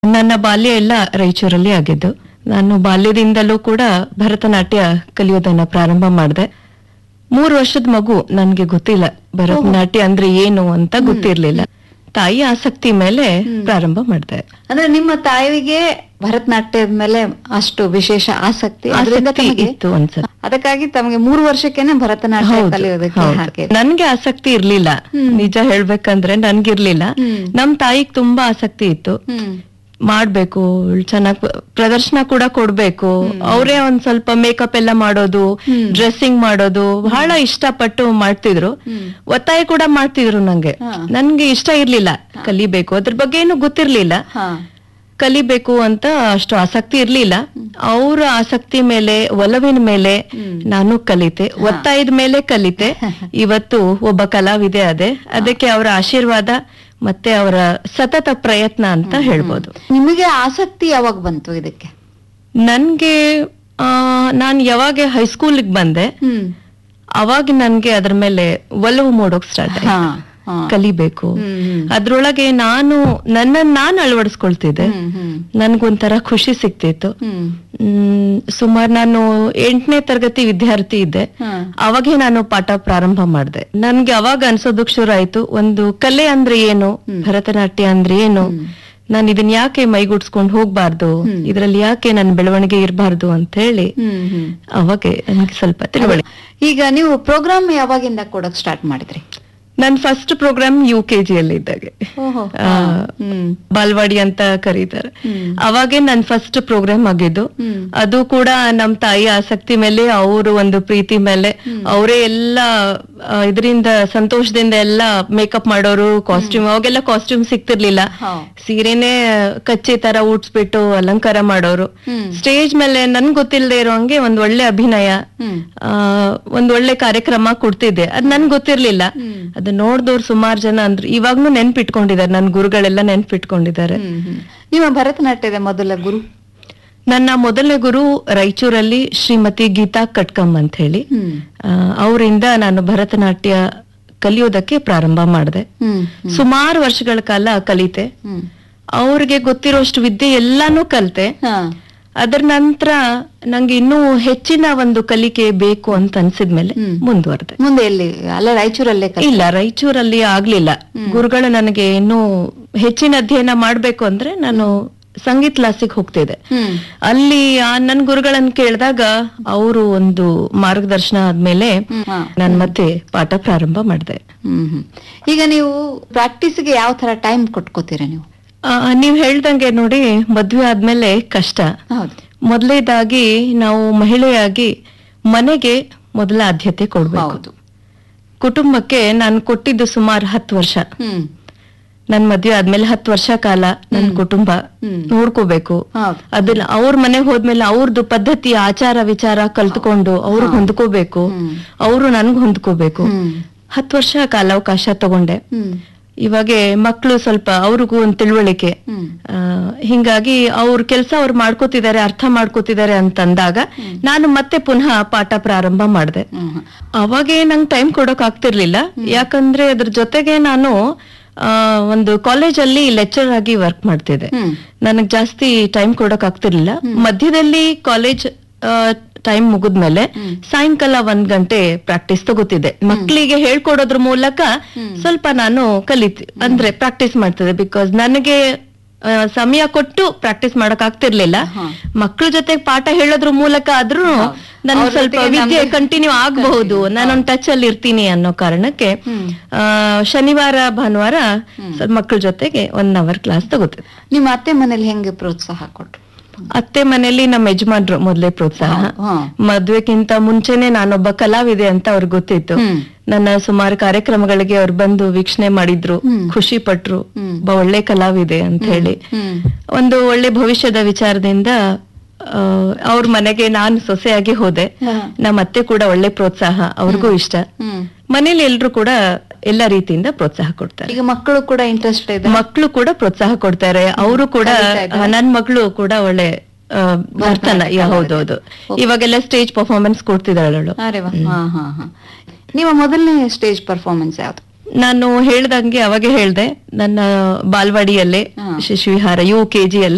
ನನ್ನ ಬಾಲ್ಯ ಎಲ್ಲ ರಾಯಚೂರಲ್ಲಿ ಆಗಿದ್ದು ನಾನು ಬಾಲ್ಯದಿಂದಲೂ ಕೂಡ ಭರತನಾಟ್ಯ ಕಲಿಯೋದನ್ನ ಪ್ರಾರಂಭ ಮಾಡಿದೆ ಮೂರು ವರ್ಷದ ಮಗು ನನ್ಗೆ ಗೊತ್ತಿಲ್ಲ ಭರತನಾಟ್ಯ ಅಂದ್ರೆ ಏನು ಅಂತ ಗೊತ್ತಿರ್ಲಿಲ್ಲ ತಾಯಿ ಆಸಕ್ತಿ ಮೇಲೆ ಪ್ರಾರಂಭ ಮಾಡಿದೆ ಅಂದ್ರೆ ನಿಮ್ಮ ತಾಯಿಗೆ ಭರತನಾಟ್ಯದ ಮೇಲೆ ಅಷ್ಟು ವಿಶೇಷ ಆಸಕ್ತಿ ಅದರಿಂದ ಆಸಕ್ತಿ ತಮಗೆ ಇತ್ತು ಅನ್ಸುತ್ತೆ ಅದಕ್ಕಾಗಿ ತಮಗೆ ಮೂರು ವರ್ಷಕ್ಕೆನೆ ಭರತನಾಟ್ಯ ಹೌದು, ಕಲಿಯೋದಕ್ಕೆ ಹೌದು. ಹಾಕಿ ನನ್ಗೆ ಆಸಕ್ತಿ ಇರ್ಲಿಲ್ಲ ನಿಜ ಹೇಳ್ಬೇಕಂದ್ರೆ ನನ್ಗಿರ್ಲಿಲ್ಲ ಹ್ಮ್. ನಮ್ ತಾಯಿಗ್ ತುಂಬಾ ಆಸಕ್ತಿ ಇತ್ತು ಹ್ಮ್ ಮಾಡ್ಬೇಕು ಚೆನ್ನಾಗ್ ಪ್ರದರ್ಶನ ಕೂಡ ಕೊಡ್ಬೇಕು ಅವರೇ ಒಂದ್ ಸ್ವಲ್ಪ ಮೇಕಪ್ ಎಲ್ಲ ಮಾಡೋದು ಡ್ರೆಸ್ಸಿಂಗ್ ಮಾಡೋದು ಬಹಳ ಇಷ್ಟಪಟ್ಟು ಮಾಡ್ತಿದ್ರು ಒತ್ತಾಯ ಕೂಡ ಮಾಡ್ತಿದ್ರು ನಂಗೆ ಹಾ. ನನ್ಗೆ ಇಷ್ಟ ಇರ್ಲಿಲ್ಲ ಕಲಿಬೇಕು ಅದ್ರ ಬಗ್ಗೆ ಏನು ಗೊತ್ತಿರ್ಲಿಲ್ಲ ಹಾ ಕಲಿಬೇಕು ಅಂತ ಅಷ್ಟು ಆಸಕ್ತಿ ಇರ್ಲಿಲ್ಲ ಅವ್ರ ಆಸಕ್ತಿ ಮೇಲೆ ಒಲವಿನ ಮೇಲೆ ನಾನು ಕಲಿತೆ ಒತ್ತಾಯದ ಮೇಲೆ ಕಲಿತೆ ಇವತ್ತು ಒಬ್ಬ ಕಲಾವಿದೆ ಅದೇ ಅದಕ್ಕೆ ಅವರ ಆಶೀರ್ವಾದ ಮತ್ತೆ ಅವರ ಸತತ ಪ್ರಯತ್ನ ಅಂತ ಹೇಳ್ಬೋದು ನಿಮಗೆ ಆಸಕ್ತಿ ಯಾವಾಗ ಬಂತು ಇದಕ್ಕೆ ನನ್ಗೆ ಆ, ನಾನ್ ಯಾವಾಗ ಹೈಸ್ಕೂಲಿಗೆ ಬಂದೆ ಹ್ಮ್ ಅವಾಗ ನನ್ಗೆ ಅದ್ರ ಮೇಲೆ ಒಲವು ಮೂಡೋಕ್ ಸ್ಟಾರ್ಟ್ ಹಾ ಆಯ್ತು ಹಾ ಕಲಿಬೇಕು ಹ್ಮ್, ಹ್ಮ್. ಅದ್ರೊಳಗೆ ನಾನು ನನ್ನನ್ನ ನಾನು ಅಳವಡಿಸ್ಕೊಳ್ತಿದ್ದೆ ಹ್ಮ್ ಹ್ಮ್ ನನ್ಗೊಂಥರ ಖುಷಿ ಸಿಕ್ತಿತ್ತು ಹ್ಮ್ ಹ್ಮ್ ಸುಮಾರು ನಾನು ಎಂಟನೇ ತರಗತಿ ವಿದ್ಯಾರ್ಥಿ ಇದ್ದೆ ಹಾ. ಅವಾಗೇ ನಾನು ಪಾಠ ಪ್ರಾರಂಭ ಮಾಡಿದೆ ನನ್ಗೆ ಅವಾಗ ಅನ್ಸೋದಕ್ ಶುರು ಆಯ್ತು ಒಂದು ಕಲೆ ಅಂದ್ರೆ ಏನು ಭರತನಾಟ್ಯ ಅಂದ್ರೆ ಏನು ನಾನು ಇದನ್ ಯಾಕೆ ಮೈಗೂಡ್ಸ್ಕೊಂಡ್ ಹೋಗ್ಬಾರ್ದು ಇದ್ರಲ್ಲಿ ಯಾಕೆ ನನ್ನ ಬೆಳವಣಿಗೆ ಇರಬಾರ್ದು ಅಂತ ಹೇಳಿ ಹ್ಮ್ ಹ್ಮ್ ಅವಾಗೆ ನನ್ಗೆ ಸ್ವಲ್ಪ ತಿಳುವಳಿಕೆ ಈಗ ನೀವು ಪ್ರೋಗ್ರಾಮ್ ಯಾವಾಗಿಂದ ಕೊಡಕ್ ಸ್ಟಾರ್ಟ್ ಮಾಡಿದ್ರಿ ನನ್ first programme U K G ಅಲ್ಲಿ ಇದ್ದಾಗೆ ಓಹೋ ಆ, ಹ್ಮ್ ಬಾಲ್ವಾಡಿ ಅಂತ ಕರೀತಾರೆ ಹ್ಮ್. ಅವಾಗೆ ನನ್ ಫಸ್ಟ್ ಪ್ರೋಗ್ರಾಮ್ ಆಗಿದ್ದು ಹ್ಮ್. ಅದು ಕೂಡ ನಮ್ ತಾಯಿ ಆಸಕ್ತಿ ಮೇಲೆ ಅವರು ಒಂದು ಪ್ರೀತಿ ಮೇಲೆ ಅವರೇ ಎಲ್ಲ ಇದರಿಂದ ಸಂತೋಷದಿಂದ ಎಲ್ಲ ಮೇಕಪ್ ಮಾಡೋರು ಕಾಸ್ಟ್ಯೂಮ್ ಅವಾಗೆಲ್ಲ ಕಾಸ್ಟ್ಯೂಮ್ ಸಿಗ್ತಿರ್ಲಿಲ್ಲ ಹಾ. ಸೀರೆನೆ ಕಚ್ಚೆ ತರ ಉಡ್ಸ್ಬಿಟ್ಟು ಅಲಂಕಾರ ಮಾಡೋರು ಹ್ಮ್. ಸ್ಟೇಜ್ ಮೇಲೆ ನನ್ ಗೊತ್ತಿಲ್ಲದೆ ಇರೋ ಹಂಗೆ ಒಂದ್ ಒಳ್ಳೆ ಅಭಿನಯ ಹ್ಮ್ ಆ, ಒಂದ್ ಒಳ್ಳೆ ಕಾರ್ಯಕ್ರಮ ಕೊಡ್ತಿದ್ದೆ ಅದ್ ನನ್ ಗೊತ್ತಿರ್ಲಿಲ್ಲ ಅದು ನೋಡ್ದವ್ರು ಸುಮಾರು ಜನ ಅಂದ್ರು ಇವಾಗ್ಲೂ ನೆನ್ಪಿಟ್ಕೊಂಡಿದ್ದಾರೆ ನನ್ ಗುರುಗಳೆಲ್ಲ ನೆನ್ಪಿಟ್ಕೊಂಡಿದ್ದಾರೆ ಹ್ಮ್ ಹ್ಮ್ ನಿಮ್ಮ ಭರತನಾಟ್ಯದ ಮೊದಲ ಗುರು ನನ್ನ ಮೊದಲನೇ ಗುರು ರಾಯಚೂರಲ್ಲಿ ಶ್ರೀಮತಿ ಗೀತಾ ಕಟ್ಕಮ್ ಅಂತ ಹೇಳಿ ಹ್ಮ್ ಅವರಿಂದ ನಾನು ಭರತನಾಟ್ಯ ಕಲಿಯೋದಕ್ಕೆ ಪ್ರಾರಂಭ ಮಾಡಿದೆ ಹ್ಮ್ ಸುಮಾರು ವರ್ಷಗಳ ಕಾಲ ಕಲಿತೆ ಹ್ಮ್ ಅವ್ರಿಗೆ ಗೊತ್ತಿರೋಷ್ಟು ವಿದ್ಯೆ ಎಲ್ಲಾನು ಕಲ್ತೆ ಹಾ ಅದರ ನಂತರ ನಂಗೆ ಇನ್ನೂ ಹೆಚ್ಚಿನ ಒಂದು ಕಲಿಕೆ ಬೇಕು ಅಂತ ಅನ್ಸಿದ್ಮೇಲೆ ಹ್ಮ್. ಮುಂದುವರೆದೆ ಮುಂದೆ ಎಲ್ಲಿ ಅಲ್ಲ ರಾಯಚೂರಲ್ಲೇ ಕಲ್ ಇಲ್ಲ ರಾಯಚೂರಲ್ಲಿ ಆಗ್ಲಿಲ್ಲ ಗುರುಗಳು ನನಗೆ ಇನ್ನೂ ಹೆಚ್ಚಿನ ಅಧ್ಯಯನ ಮಾಡ್ಬೇಕು ಅಂದ್ರೆ ನಾನು ಸಂಗೀತ ಕ್ಲಾಸಿಗೆ ಹೋಗ್ತಿದ್ದೆ ಹ್ಮ್ ಅಲ್ಲಿ ಆ ನನ್ ಗುರುಗಳನ್ನ ಕೇಳಿದಾಗ ಅವರು ಒಂದು ಮಾರ್ಗದರ್ಶನ ಆದ್ಮೇಲೆ ಹ್ಮ್. ಹಾ. ನಾನ್ ಮತ್ತೆ ಪಾಠ ಪ್ರಾರಂಭ ಮಾಡಿದೆ ಹ್ಮ್ ಹ್ಮ್ ಈಗ ನೀವು ಪ್ರಾಕ್ಟೀಸ್ಗೆ ಯಾವ ತರ ಟೈಮ್ ಕೊಟ್ಕೋತೀರಾ ನೀವು ನೀವ್ ಹೇಳ್ದಂಗೆ ನೋಡಿ ಮದ್ವೆ ಆದ್ಮೇಲೆ ಕಷ್ಟ ಹೌದು ಮೊದಲೇದಾಗಿ ನಾವು ಮಹಿಳೆಯಾಗಿ ಮನೆಗೆ ಮೊದಲ ಆದ್ಯತೆ ಕೊಡ್ಬೇಕು ಹೌದು ಕುಟುಂಬಕ್ಕೆ ನಾನು ಕೊಟ್ಟಿದ್ದು ಸುಮಾರು ಹತ್ತು ವರ್ಷ ಹ್ಮ್ ನನ್ ಮದ್ವೆ ಆದ್ಮೇಲೆ ಹತ್ತು ವರ್ಷ ಕಾಲ ನನ್ ಕುಟುಂಬ ಹ್ಮ್. ನೋಡ್ಕೋಬೇಕು ಹೌದು ಅದನ್ನ ಅವ್ರ ಮನೆಗ್ ಹೋದ್ಮೇಲೆ ಅವ್ರದ್ದು ಪದ್ಧತಿ ಆಚಾರ ವಿಚಾರ ಕಲ್ತ್ಕೊಂಡು ಅವ್ರು ಹೊಂದ್ಕೋಬೇಕು ಹ್ಮ್. ಅವರು ನನ್ಗ್ ಹೊಂದ್ಕೋಬೇಕು ಹ್ಮ್ ಹತ್ತು ವರ್ಷ ಕಾಲಾವಕಾಶ ತಗೊಂಡೆ ಹ್ಮ್ ಇವಾಗೆ ಮಕ್ಕಳು ಸ್ವಲ್ಪ ಅವ್ರಿಗೂ ಒಂದು ತಿಳುವಳಿಕೆ ಹ್ಮ್ ಆ, ಹಿಂಗಾಗಿ ಅವ್ರ ಕೆಲಸ ಅವ್ರು ಮಾಡ್ಕೋತಿದ್ದಾರೆ ಅರ್ಥ ಮಾಡ್ಕೋತಿದ್ದಾರೆ ಅಂತಂದಾಗ ನಾನು ಮತ್ತೆ ಪುನಃ ಪಾಠ ಪ್ರಾರಂಭ ಮಾಡಿದೆ ಹ್ಮ್ ಹ್ಮ್. ಅವಾಗೆ ನಂಗೆ ಟೈಮ್ ಕೊಡೋಕ್ ಆಗ್ತಿರ್ಲಿಲ್ಲ ಯಾಕಂದ್ರೆ ಅದ್ರ ಜೊತೆಗೆ ನಾನು ಆ, ಒಂದು ಕಾಲೇಜಲ್ಲಿ ಲೆಕ್ಚರ್ ಆಗಿ ವರ್ಕ್ ಮಾಡ್ತಿದ್ದೆ ಹ್ಮ್ ನನಗ್ ಜಾಸ್ತಿ ಟೈಮ್ ಕೊಡೋಕ್ ಆಗ್ತಿರ್ಲಿಲ್ಲ ಮಧ್ಯದಲ್ಲಿ ಕಾಲೇಜ್ ಟೈಮ್ ಮುಗಿದ್ಮೇಲೆ ಸಾಯಂಕಾಲ ಒಂದ್ ಗಂಟೆ ಪ್ರಾಕ್ಟೀಸ್ ತಗೋತಿದ್ದೆ ಮಕ್ಕಳಿಗೆ ಹೇಳ್ಕೊಡೋದ್ರ ಮೂಲಕ ಸ್ವಲ್ಪ ನಾನು ಕಲಿತಿ ಅಂದ್ರೆ ಪ್ರಾಕ್ಟೀಸ್ ಮಾಡ್ತಿದ್ದೆ ಬಿಕಾಸ್ ನನಗೆ ಆ, ಸಮಯ ಕೊಟ್ಟು ಪ್ರಾಕ್ಟೀಸ್ ಮಾಡಕ್ ಆಗ್ತಿರ್ಲಿಲ್ಲ ಮಕ್ಕಳ ಜೊತೆ ಪಾಠ ಹೇಳೋದ್ರ ಮೂಲಕ ಆದ್ರೂ ನನ್ ಅವ್ರ ಸ್ವಲ್ಪ ಜೊತೆಗೆ ವಿದ್ಯೆ ನಮ್ಗೆ ಕಂಟಿನ್ಯೂ ಆಗಬಹುದು ನಾನೊಂದ್ ಟಚ್ ಅಲ್ಲಿ ಇರ್ತೀನಿ ಅನ್ನೋ ಕಾರಣಕ್ಕೆ ಆ, ಶನಿವಾರ ಭಾನುವಾರ ಸ್ವಲ್ಪ ಮಕ್ಕಳ ಜೊತೆಗೆ ಒನ್ ಅವರ್ ಕ್ಲಾಸ್ ತಗೋತಿದ್ದೆ ನಿಮ್ಮ ಅತ್ತೆ ಮನೇಲಿ ಹೆಂಗೆ ಪ್ರೋತ್ಸಾಹ ಕೊಟ್ರು ಅತ್ತೆ ಮನೆಯಲ್ಲಿ ನಮ್ಮ ಯಜಮಾನ್ರು ಮೊದಲೇ ಪ್ರೋತ್ಸಾಹ ಹಾ. ಮದ್ವೆಗಿಂತ ಮುಂಚೆನೆ ನಾನೊಬ್ಬ ಕಲಾವಿದೆ ಅಂತ ಅವ್ರಿಗೆ ಗೊತ್ತಿತ್ತು ಹ್ಮ್. ನನ್ನ ಸುಮಾರು ಕಾರ್ಯಕ್ರಮಗಳಿಗೆ ಅವ್ರು ಬಂದು ವೀಕ್ಷಣೆ ಮಾಡಿದ್ರು ಖುಷಿ ಪಟ್ರು ಒಬ್ಬ ಒಳ್ಳೆ ಕಲಾವಿದೆ ಅಂತ ಹೇಳಿ ಹ್ಮ್ ಒಂದು ಒಳ್ಳೆ ಭವಿಷ್ಯದ ವಿಚಾರದಿಂದ ಅವ್ರ ಮನೆಗೆ ನಾನು ಸೊಸೆಯಾಗಿ ಹೋದೆ ಹಾ. ನಮ್ಮ ಅತ್ತೆ ಕೂಡ ಒಳ್ಳೆ ಪ್ರೋತ್ಸಾಹ ಅವ್ರಿಗೂ ಇಷ್ಟ ಹ್ಮ್ ಮನೇಲಿ ಎಲ್ರು ಕೂಡ ಎಲ್ಲ ರೀತಿಯಿಂದ ಪ್ರೋತ್ಸಾಹ ಕೊಡ್ತಾರೆ ಈಗ ಮಕ್ಕಳು ಕೂಡ ಇಂಟ್ರೆಸ್ಟ್ ಇದೆ ಮಕ್ಕಳು ಕೂಡ ಪ್ರೋತ್ಸಾಹ ಕೊಡ್ತಾರೆ ಅವರು ಕೂಡ ಆ, ನನ್ ಮಗಳು ಕೂಡ ಒಳ್ಳೆ ಆ, ಭರ್ತನ ಯಾ, ಹೌದೌದು ಇವಾಗೆಲ್ಲ ಸ್ಟೇಜ್ ಪರ್ಫಾರ್ಮೆನ್ಸ್ ಕೊಡ್ತಿದ್ದಾಳೆ ಅವಳು ಅರೆ ವಾ ಹಾ ಹಾ ಹಾ ನಿಮ್ಮ ಮೊದಲನೇ ಸ್ಟೇಜ್ ಪರ್ಫಾರ್ಮೆನ್ಸ್ ಯಾವ್ದು ನಾನು ಹೇಳ್ದಂಗೆ ಅವಾಗೆ ಹೇಳ್ದೆ ನನ್ನ ಬಾಲ್ವಾಡಿಯಲ್ಲೇ ಹಾ. ಶಿಶುವಿಹಾರ ಯು ಕೆ ಜಿಯಲ್ಲಿ